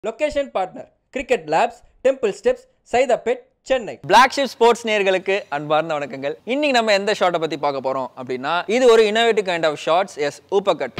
Location partner cricket labs temple steps Saidapet Chennai black sheep sports நேயர்களுக்கு அன்பார்ந்த வணக்கங்கள் இன்னைக்கு நம்ம எந்த ஷாட்டை பத்தி பார்க்க போறோம் அப்படின்னா இது ஒரு innovative kind of shots yes uppercut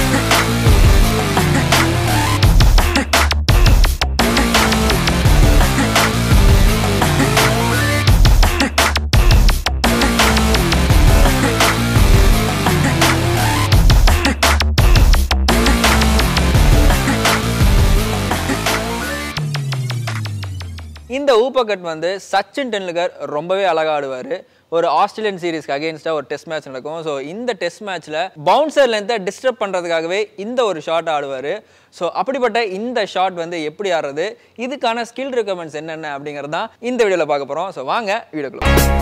இந்த ஊப்பக்கட் வந்து சச்சின் டெண்டுல்கர் ரொம்பவே அழகா ஆடுவார் ஒரு ஆஸ்திரேலியன் சீரீஸ்க்கு அகேன்ஸ்டாக ஒரு டெஸ்ட் மேட்ச் நடக்கும் ஸோ இந்த டெஸ்ட் மேட்ச்சில் பவுன்சர் லென்த்தை டிஸ்டர்ப் பண்ணுறதுக்காகவே இந்த ஒரு ஷாட் ஆடுவார் ஸோ அப்படிப்பட்ட இந்த ஷாட் வந்து எப்படி ஆடுறது இதுக்கான ஸ்கில் ரெக்குவயர்மெண்ட்ஸ் என்னென்ன அப்படிங்கிறது தான் இந்த வீடியோவில் பார்க்க போகிறோம் ஸோ வாங்க வீடியோக்குள்ள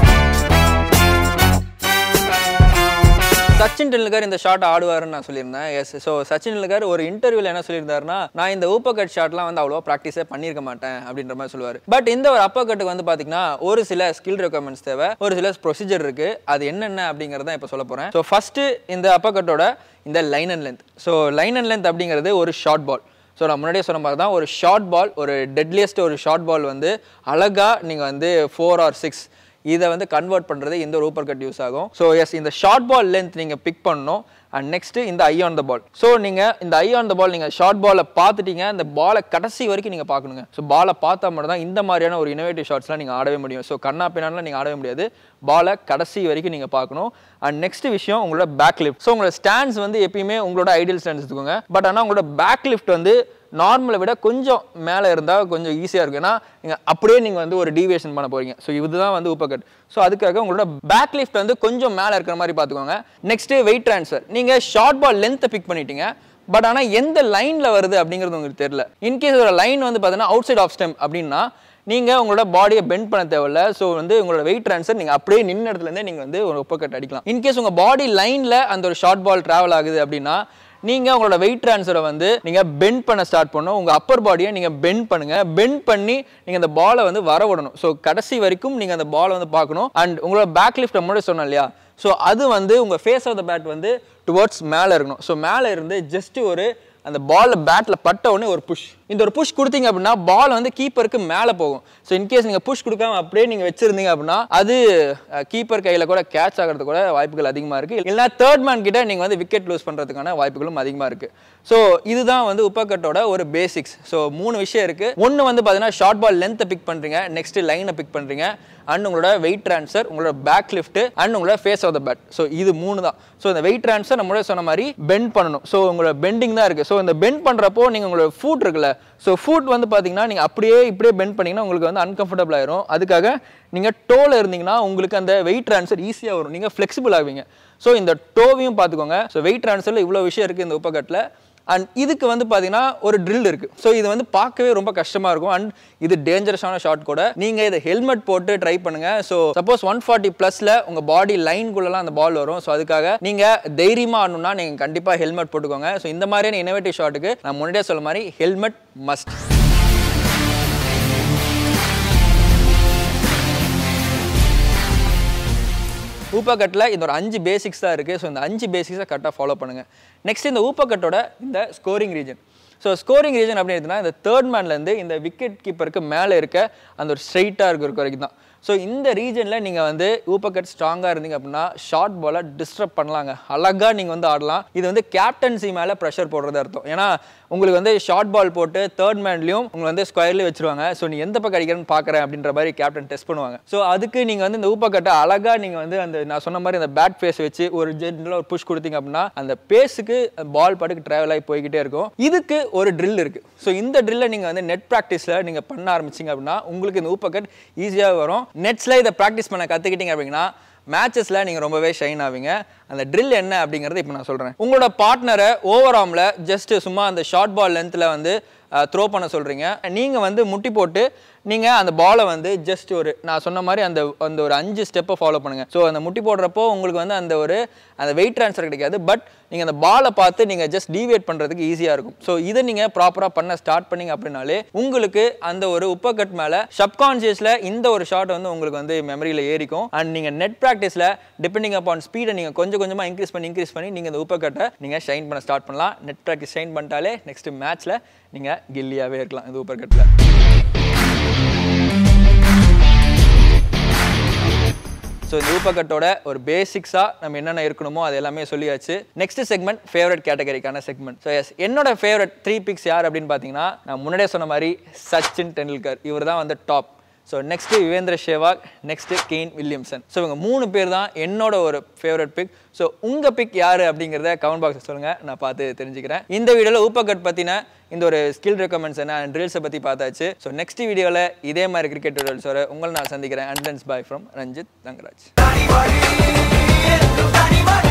சச்சின் டெண்டுல்கர் இந்த ஷாட் ஆடுவாருன்னு நான் சொல்லியிருந்தேன் எஸ் ஸோ சச்சின் டெண்டுல்கர் ஒரு இன்டர்வியூல என்ன சொல்லியிருந்தாருன்னா நான் இந்த ஊப்பக்கட் ஷாட்லாம் வந்து அவ்வளோ ப்ராக்டிஸே பண்ணியிருக்க மாட்டேன் அப்படின்ற மாதிரி சொல்லுவார் பட் இந்த ஒரு அப்பக்கட்டுக்கு வந்து பார்த்தீங்கன்னா ஒரு சில ஸ்கில் ரெக்குவயர்மெண்ட்ஸ் தேவை ஒரு சில ப்ரொசீஜர் இருக்கு அது என்னென்ன அப்படிங்கிறத இப்போ சொல்ல போகிறேன் ஸோ ஃபர்ஸ்ட் இந்த அப்பக்கட்டோட இந்த line and length so line and length அப்படிங்கிறது ஒரு ஷார்ட் பால் ஸோ நான் முன்னாடியே சொன்ன மாதிரி தான் ஒரு ஷார்ட் பால் ஒரு டெட்லியஸ்ட் ஒரு ஷார்ட் பால் வந்து அழகாக நீங்கள் வந்து ஃபோர் ஆர் சிக்ஸ் இதை வந்து கன்வெர்ட் பண்ணுறது இந்த ஒரு ஊப்பர் கட் யூஸ் ஆகும் ஸோ எஸ் இந்த ஷார்ட் பால் லென்த் நீங்கள் பிக் பண்ணணும் அண்ட் நெக்ஸ்ட் இந்த eye on the ball so நீங்கள் இந்த ஐ ஆன் த பால் நீங்கள் ஷார்ட் பாலை பார்த்துட்டீங்க இந்த பாலை கடைசி வரைக்கும் நீங்கள் பார்க்கணுங்க ஸோ பாலை பார்த்தா மட்டும் தான் இந்த மாதிரியான ஒரு இனோவேட்டிவ் ஷாட்ஸ்லாம் நீங்கள் ஆடவே முடியும் ஸோ கண்ணா பின்னாலாம் நீங்கள் ஆடவே முடியாது பாலை கடைசி வரைக்கும் நீங்கள் பார்க்கணும் அண்ட் நெக்ஸ்ட் விஷயம் உங்களோட பேக் லிஃப்ட் ஸோ உங்களோட ஸ்டாண்ட்ஸ் வந்து எப்பயுமே உங்களோட ஐடியல் ஸ்டாண்ட்ஸ் எடுத்துக்கோங்க பட் ஆனால் உங்களோட பேக் லிஃப்ட் வந்து நார்மலை விட கொஞ்சம் மேலே இருந்தால் கொஞ்சம் ஈஸியாக இருக்கும் ஏன்னா நீங்கள் அப்படியே நீங்கள் வந்து ஒரு டீவியேஷன் பண்ண போறீங்க ஸோ இதுதான் வந்து ஊப்பக்கட் ஸோ அதுக்காக உங்களோட பேக் லிஃப்ட் வந்து கொஞ்சம் மேலே இருக்கிற மாதிரி பார்த்துக்கோங்க நெக்ஸ்ட்டு வெயிட் ட்ரான்ஸ்ஃபர் நீங்கள் ஷார்ட் பால் லென்த்தை பிக் பண்ணிட்டீங்க பட் ஆனால் எந்த லைனில் வருது அப்படிங்கிறது உங்களுக்கு தெரியல இன்கேஸ் ஒரு லைன் வந்து பார்த்தீங்கன்னா அவுட் சைட் ஆஃப் ஸ்டெம் அப்படின்னா நீங்கள் உங்களோட பாடியை பெண்ட் பண்ண தேவையில்ல ஸோ வந்து உங்களோட வெயிட் ட்ரான்ஸ்ஃபர் நீங்கள் அப்படியே நின்ன இடத்துலேருந்தே நீங்கள் வந்து ஒரு உப்பக்கட் அடிக்கலாம் இன்கேஸ் உங்கள் பாடி லைனில் அந்த ஒரு ஷார்ட் பால் ட்ராவல் ஆகுது அப்படின்னா நீங்கள் உங்களோட வெயிட் ட்ரான்ஸ்ஃபரை வந்து நீங்கள் பெண்ட் பண்ண ஸ்டார்ட் பண்ணணும் உங்கள் அப்பர் பாடியை நீங்கள் பெண்ட் பண்ணுங்கள் பெண்ட் பண்ணி நீங்கள் அந்த பாலை வந்து வர விடணும் ஸோ கடைசி வரைக்கும் நீங்கள் அந்த பாலை வந்து பார்க்கணும் அண்ட் உங்களோட பேக் லிஃப்ட் முன்னாடி சொன்னோம் இல்லையா ஸோ அது வந்து உங்கள் ஃபேஸ் ஆஃப் த பேட் வந்து டுவர்ட்ஸ் மேலே இருக்கணும் ஸோ மேலே இருந்து ஜஸ்ட் ஒரு அந்த பால் பேட்டில் பட்ட உடனே ஒரு புஷ் இந்த ஒரு புஷ் கொடுத்தீங்க அப்படின்னா பால் வந்து கீப்பருக்கு மேலே போகும் ஸோ இன்கேஸ் நீங்கள் புஷ் கொடுக்காம அப்படியே நீங்கள் வச்சிருந்தீங்க அப்படின்னா அது கீப்பர் கையில் கூட கேட்ச் ஆகிறது கூட வாய்ப்புகள் அதிகமாக இருக்குது இல்லைனா தேர்ட் மேன் கிட்ட நீங்கள் வந்து விக்கெட் லூஸ் பண்ணுறதுக்கான வாய்ப்புகளும் அதிகமாக இருக்குது ஸோ இதுதான் வந்து உப்பக்கட்டோட ஒரு பேசிக்ஸ் ஸோ மூணு விஷயம் இருக்குது ஒன்று வந்து பார்த்தீங்கன்னா ஷார்ட் பால் லென்த்தை பிக் பண்ணுறீங்க நெக்ஸ்ட் லைனை பிக் பண்ணுறீங்க அண்ட் உங்களோட வெயிட் ட்ரான்ஸ்ஃபர் உங்களோட பேக் லிஃப்ட் அண்ட் உங்களோட face of the bat so இது மூணு தான் ஸோ இந்த வெயிட் ட்ரான்ஸ்ஃபர் நம்ம சொன்ன மாதிரி பெண்ட் பண்ணணும் ஸோ உங்களோட பெண்டிங் தான் இருக்குது ஸோ இந்த பெண்ட் பண்ணுறப்போ நீங்கள் உங்களோட ஃபுட் இருக்குல்ல ஸோ ஃபுட் வந்து பார்த்தீங்கன்னா நீங்கள் அப்படியே இப்படியே பெண்ட் பண்ணிங்கன்னா உங்களுக்கு வந்து அன்கம்ஃபர்டபுள் ஆயிரும் அதுக்காக நீங்கள் டோவில் இருந்தீங்கன்னா உங்களுக்கு அந்த வெயிட் ட்ரான்ஸ்ஃபர் ஈஸியாக வரும் நீங்கள் ஃப்ளெக்சிபிள் ஆகுவீங்க ஸோ இந்த டோவையும் பார்த்துக்கோங்க ஸோ வெயிட் ட்ரான்ஸ்ஃபரில் இவ்வளோ விஷயம் இருக்குது இந்த உப்பக்கட்டில் அண்ட் இதுக்கு வந்து பார்த்தீங்கன்னா ஒரு ட்ரில் இருக்குது ஸோ இது வந்து பார்க்கவே ரொம்ப கஷ்டமாக இருக்கும் அண்ட் இது டேஞ்சரஸான ஷாட் கூட நீங்கள் இதை ஹெல்மெட் போட்டு ட்ரை பண்ணுங்கள் ஸோ சப்போஸ் ஒன் ஃபார்ட்டி ப்ளஸில் உங்கள் பாடி லைன்குள்ளெல்லாம் அந்த பால் வரும் ஸோ அதுக்காக நீங்கள் தைரியமாக ஆடணும்னா நீங்கள் கண்டிப்பாக ஹெல்மெட் போட்டுக்கோங்க ஸோ இந்த மாதிரியான இனோவேட்டிவ் ஷாட்டுக்கு நான் முன்னாடியே சொல்ல மாதிரி ஹெல்மெட் மஸ்ட் ஊப்பக்கட்டில் இந்த ஒரு அஞ்சு பேசிக்ஸ் தான் இருக்குது ஸோ இந்த அஞ்சு பேசிக்ஸை கரெக்டாக ஃபாலோ பண்ணுங்கள் நெக்ஸ்ட் இந்த ஊப்பக்கட்டோட இந்த scoring region so scoring region அப்படின்னு எடுத்தீங்கன்னா இந்த தேர்ட் மேன்லேருந்து இந்த விக்கெட் கீப்பருக்கு மேலே இருக்க அந்த ஒரு ஸ்ட்ரைட்டாக இருக்கிற வரைக்கும் தான் ஸோ இந்த ரீஜனில் நீங்கள் வந்து ஊப்பக்கட் ஸ்ட்ராங்காக இருந்தீங்க அப்படின்னா ஷார்ட் பாலை டிஸ்டர்ப் பண்ணலாங்க அழகாக நீங்கள் வந்து ஆடலாம் இது வந்து கேப்டன்சி மேலே ப்ரெஷர் போடுறது அர்த்தம் ஏன்னா உங்களுக்கு வந்து ஷார்ட் பால் போட்டு தேர்ட் மேன்லையும் உங்களை வந்து ஸ்கொயர்லேயும் வச்சிருவாங்க ஸோ நீ எந்த பக்கம் அடிக்கிறேன்னு பார்க்குறேன் அப்படின்ற மாதிரி கேப்டன் டெஸ்ட் பண்ணுவாங்க ஸோ அதுக்கு நீங்கள் வந்து இந்த ஊப்பக்கட்டை அழகாக நீங்கள் வந்து அந்த நான் சொன்ன மாதிரி அந்த பேட் ஃபேஸ் வச்சு ஒரு ஜென்ரலாக ஒரு புஷ் கொடுத்தீங்க அப்படின்னா அந்த பேஸுக்கு பால் பாட்டுக்கு ட்ராவல் ஆகி போய்கிட்டே இருக்கும் இதுக்கு ஒரு ட்ரில் இருக்குது ஸோ இந்த ட்ரில்லை நீங்கள் வந்து நெட் ப்ராக்டிஸில் நீங்கள் பண்ண ஆரம்பிச்சிங்க அப்படின்னா உங்களுக்கு இந்த ஊப்பக்கட் ஈஸியாக வரும் நெட்ஸில் இதை ப்ராக்டிஸ் பண்ண கற்றுக்கிட்டீங்க அப்படின்னா மேட்சஸில் நீங்கள் ரொம்பவே ஷைன் ஆவீங்க அந்த ட்ரில் என்ன அப்படிங்கிறத இப்போ நான் சொல்கிறேன் உங்களோட பார்ட்னரை ஓவர் ஆர்மில் ஜஸ்ட் சும்மா அந்த ஷார்ட் பால் லென்த்தில் வந்து த்ரோ பண்ண சொல்கிறீங்க நீங்கள் வந்து முட்டி போட்டு நீங்கள் அந்த பாலை வந்து ஜஸ்ட் ஒரு நான் சொன்ன மாதிரி அந்த அந்த ஒரு அஞ்சு ஸ்டெப்பை ஃபாலோ பண்ணுங்கள் ஸோ அந்த முட்டி போடுறப்போ உங்களுக்கு வந்து அந்த ஒரு அந்த வெயிட் ட்ரான்ஸ்ஃபர் கிடைக்காது பட் நீங்கள் அந்த பாலை பார்த்து நீங்கள் ஜஸ்ட் டீவியேட் பண்ணுறதுக்கு ஈஸியாக இருக்கும் ஸோ இதை நீங்கள் ப்ராப்பராக பண்ண ஸ்டார்ட் பண்ணீங்க அப்படின்னாலே உங்களுக்கு அந்த ஒரு உப்பக்கட் மேலே சப்கான்ஷியஸில் இந்த ஒரு ஷாட் வந்து உங்களுக்கு வந்து மெமரியில் ஏறிக்கும் அண்ட் நீங்கள் நெட் ப்ராக்டிஸில் டிபெண்டிங் அப்பான் ஸ்பீடை நீங்கள் கொஞ்சம் கொஞ்சமாக இன்க்ரீஸ் பண்ணி இன்க்ரீஸ் பண்ணி நீங்கள் இந்த உப்பக்கட்டை நீங்கள் ஷைன் பண்ண ஸ்டார்ட் பண்ணலாம் நெட் ப்ராக்டிஸ் ஷைன் பண்ணிட்டாலே நெக்ஸ்ட் மேட்ச்சில் நீங்கள் கில்லியாகவே இருக்கலாம் இந்த உப்பக்கட்டில் ஸோ இந்த ஊப்பக்கட்டோட ஒரு பேசிக்ஸாக நம்ம என்னென்ன இருக்கணுமோ அது எல்லாமே சொல்லியாச்சு நெக்ஸ்ட் செக்மெண்ட் ஃபேவரட் கேட்டகரிக்கான செக்மெண்ட் ஸோ எஸ் என்னோட ஃபேவரட் த்ரீ பிக்ஸ் யார் அப்படின்னு பார்த்தீங்கன்னா நான் முன்னாடியே சொன்ன மாதிரி சச்சின் டெண்டுல்கர் இவர் தான் வந்து top so next Yuvendra Sehwag next Kane Williamson so இவங்க மூணு பேர் தான் என்னோட ஒரு ஃபேவரட் பிக் ஸோ உங்கள் பிக் யார் அப்படிங்கிறத கமெண்ட் பாக்ஸில் சொல்லுங்கள் நான் பார்த்து தெரிஞ்சுக்கிறேன் இந்த வீடியோவில் ஊப்பக்கட் பற்றின இந்த ஒரு ஸ்கில் ரெக்கமெண்ட்ஸ் என்ன அண்ட் ட்ரில்ஸை பற்றி பார்த்தாச்சு ஸோ நெக்ஸ்ட் வீடியோவில் இதே மாதிரி கிரிக்கெட் டுடல்ஸோட உங்களை நான் சந்திக்கிறேன் and bye from Ranjith Thangaraj Anybody, anybody.